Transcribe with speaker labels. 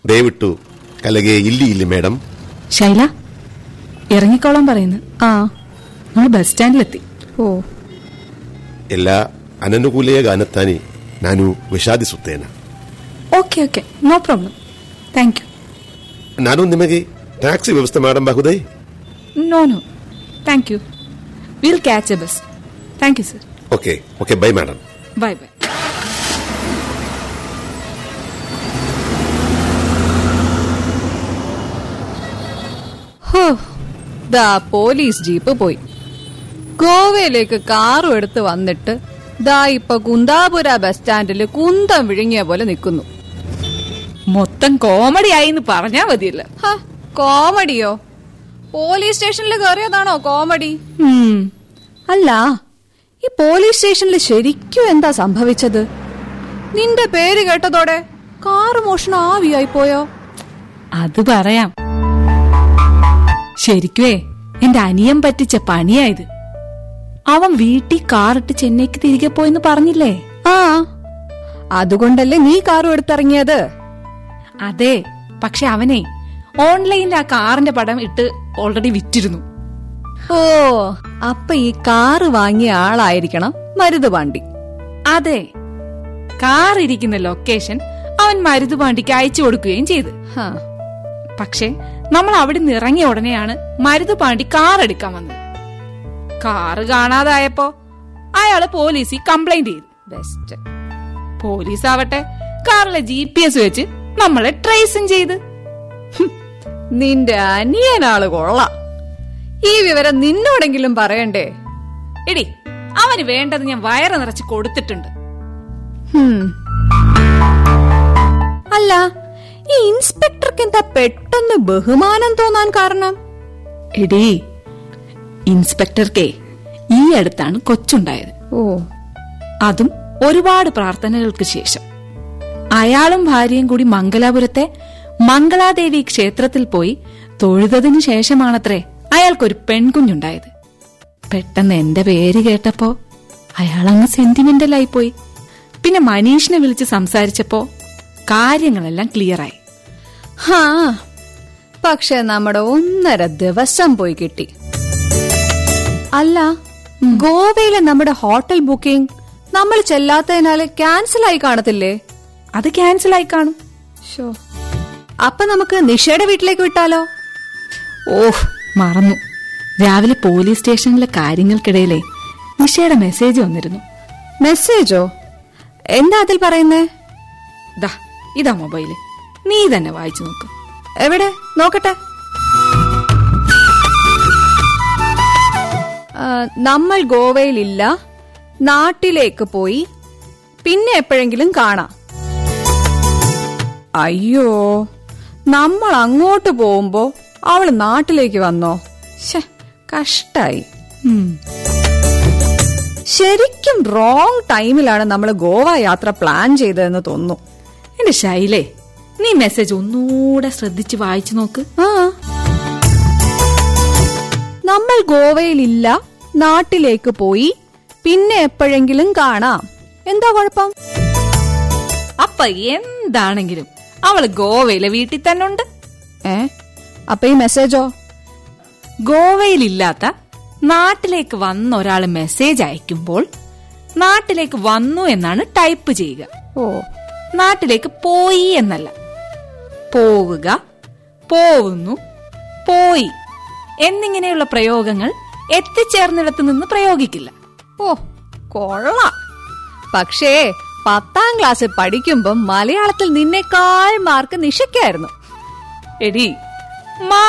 Speaker 1: ದಯವಿಟ್ಟು ಕಲೆಗೆ ಇಲ್ಲಿ ಇಲ್ಲಿ ಮೇಡಮ್
Speaker 2: ശൈല ഇറങ്ങിക്കോളാൻ പറയുന്നു
Speaker 3: ಆ
Speaker 2: നമ്മൾ ബസ് സ്റ്റാൻഡിലെത്തി
Speaker 3: ಓ
Speaker 1: ಎಲ್ಲ ಅನನುಕೂಲೆಯ ಗಾನತ್ತಾನೆ ನಾನು ವಿಷಾದಿಸುತ್ತೇನೆ
Speaker 2: okay okay no problem thank you
Speaker 1: ನಾನು ನಿಮಗೆ ಟ್ಯಾಕ್ಸಿ ವ್ಯವಸ್ಥೆ ಮಾಡಬಹುದೇ
Speaker 2: no no thank you will catch a bus thank you sir
Speaker 1: okay okay bye madam
Speaker 2: bye bye
Speaker 3: ഹോ ദാ പോലീസ് ജീപ്പ് പോയി ഗോവയിലേക്ക് കാറും എടുത്ത് വന്നിട്ട് ദാ ഇപ്പൊ കുന്താപുര ബസ് സ്റ്റാൻഡിൽ കുന്തം വിഴുങ്ങിയ പോലെ നിൽക്കുന്നു
Speaker 2: മൊത്തം കോമഡി ആയി എന്ന് പറഞ്ഞാ മതിയല്ല
Speaker 3: ഹ, കോമഡിയോ പോലീസ് സ്റ്റേഷനിൽ കയറിയതാണോ കോമഡി
Speaker 2: ഉം.
Speaker 3: അല്ല ഈ പോലീസ് സ്റ്റേഷനിൽ ശരിക്കും എന്താ സംഭവിച്ചത് നിന്റെ പേര് കേട്ടതോടെ കാറ് മോഷണം ആവിയായി പോയോ
Speaker 2: അത് പറയാം ശരിക്കുവേ എന്റെ അനിയൻ പറ്റിച്ച പണിയായത് അവൻ വീട്ടിൽ കാറിട്ട് ചെന്നൈക്ക് തിരികെ പോയെന്ന് പറഞ്ഞില്ലേ
Speaker 3: ആ അതുകൊണ്ടല്ലേ നീ കാറും എടുത്തിറങ്ങിയത്
Speaker 2: അതെ പക്ഷെ അവനെ ഓൺലൈനിൽ ആ കാറിന്റെ പടം ഇട്ട് ഓൾറെഡി വിറ്റിരുന്നു
Speaker 3: ഓ അപ്പൊ ഈ കാറ് വാങ്ങിയ ആളായിരിക്കണം മരുതുപാണ്ടി
Speaker 2: അതെ കാർ ഇരിക്കുന്ന ലൊക്കേഷൻ അവൻ മരുതുപാണ്ടിക്ക് അയച്ചു കൊടുക്കുകയും ചെയ്തു
Speaker 3: ഹാ.
Speaker 2: പക്ഷെ നമ്മൾ അവിടെ നിന്ന് ഇറങ്ങിയ ഉടനെയാണ് മരുതുപാണ്ടി കാർ എടുക്കാൻ വന്നത് കാറ് കാണാതായപ്പോ അയാള് പോലീസിൽ കംപ്ലൈന്റ് ചെയ്തു
Speaker 3: ബെസ്റ്റ്
Speaker 2: പോലീസ് ആവട്ടെ കാറിലെ ജി പി എസ് വെച്ച് നമ്മളെ ട്രേസും ചെയ്ത്
Speaker 3: നിന്റെ അനിയനാള് കൊള്ളാം ഈ വിവരം നിന്നോടെങ്കിലും പറയണ്ടേ
Speaker 2: എടി അവന് വേണ്ടത് ഞാൻ വയറ് നിറച്ച് കൊടുത്തിട്ടുണ്ട്
Speaker 3: ഹും. അല്ല ഈ ഇൻസ്പെക്ടർക്ക് എന്താ പെട്ടെന്ന് ബഹുമാനം തോന്നാൻ കാരണം
Speaker 2: എടി ഇൻസ്പെക്ടർക്കേ ഈ അടുത്താണ് കൊച്ചുണ്ടായത്
Speaker 3: ഓ
Speaker 2: അതും ഒരുപാട് പ്രാർത്ഥനകൾക്ക് ശേഷം അയാളും ഭാര്യയും കൂടി മംഗലാപുരത്തെ മംഗളാദേവി ക്ഷേത്രത്തിൽ പോയി തൊഴുതതിനു ശേഷമാണത്രേ അയാൾക്കൊരു പെൺകുഞ്ഞുണ്ടായത് പെട്ടെന്ന് എന്റെ പേര് കേട്ടപ്പോ അയാളങ്ങ് സെന്റിമെന്റലായി പോയി പിന്നെ മനീഷിനെ വിളിച്ച് സംസാരിച്ചപ്പോ കാര്യങ്ങളെല്ലാം ക്ലിയറായി
Speaker 3: ഹാ പക്ഷെ നമ്മുടെ ഒന്നര ദിവസം പോയി കിട്ടി അല്ല ഗോവയിലെ നമ്മുടെ ഹോട്ടൽ ബുക്കിംഗ് നമ്മൾ ചെല്ലാത്തതിനാല് ക്യാൻസൽ ആയി കാണത്തില്ലേ
Speaker 2: അത് ക്യാൻസൽ ആയി കാണും
Speaker 3: ഷോ അപ്പൊ നമുക്ക് നിഷയുടെ വീട്ടിലേക്ക് വിട്ടാലോ
Speaker 2: ഓഹ് മറന്നു രാവിലെ പോലീസ് സ്റ്റേഷനിലെ കാര്യങ്ങൾക്കിടയിലെ നിഷയുടെ മെസ്സേജ് വന്നിരുന്നു
Speaker 3: മെസ്സേജോ എന്താ അതിൽ പറയുന്നേ
Speaker 2: ദാ ഇതാ മൊബൈല് നീ തന്നെ വായിച്ചു നോക്ക്
Speaker 3: എവിടെ നോക്കട്ടെ ആ, നമ്മൾ ഗോവയിലില്ല നാട്ടിലേക്ക് പോയി പിന്നെ എപ്പോഴെങ്കിലും കാണാം അയ്യോ നമ്മൾ അങ്ങോട്ട് പോകുമ്പോ അവള് നാട്ടിലേക്ക് വന്നോ ശ്ശെ, കഷ്ടായി
Speaker 2: ഉം.
Speaker 3: ശരിക്കും റോങ് ടൈമിലാണ് നമ്മൾ ഗോവ യാത്ര പ്ലാൻ ചെയ്തതെന്ന് തോന്നുന്നു
Speaker 2: എന്റെ ശൈലേ നീ മെസ്സേജ് ഒന്നുകൂടെ ശ്രദ്ധിച്ച് വായിച്ചു നോക്ക്
Speaker 3: ആ നമ്മൾ ഗോവയിലില്ല നാട്ടിലേക്ക് പോയി പിന്നെ എപ്പോഴെങ്കിലും കാണാം എന്താ കുഴപ്പം
Speaker 2: അപ്പൊ എന്താണെങ്കിലും അവള് ഗോവയിലെ വീട്ടിൽ തന്നെ ഉണ്ട്
Speaker 3: ഏ അപ്പൊ ഈ മെസ്സേജോ
Speaker 2: ഗോവയിലില്ലാത്ത നാട്ടിലേക്ക് വന്ന ഒരാള് മെസ്സേജ് അയക്കുമ്പോൾ നാട്ടിലേക്ക് വന്നു എന്നാണ് ടൈപ്പ് ചെയ്യുക
Speaker 3: ഓ
Speaker 2: നാട്ടിലേക്ക് പോയി എന്നല്ല പോവുക പോവുന്നു പോയി എന്നിങ്ങനെയുള്ള പ്രയോഗങ്ങൾ എത്തിച്ചേർന്നിടത്ത് നിന്ന് പ്രയോഗിക്കില്ല
Speaker 3: ഓ കൊള്ളാം പക്ഷേ പത്താം ക്ലാസ്സിൽ പഠിക്കുമ്പം മലയാളത്തിൽ നിന്നേക്കാൾ മാർക്ക് നിഷയ്ക്കായിരുന്നു
Speaker 2: എടി മാ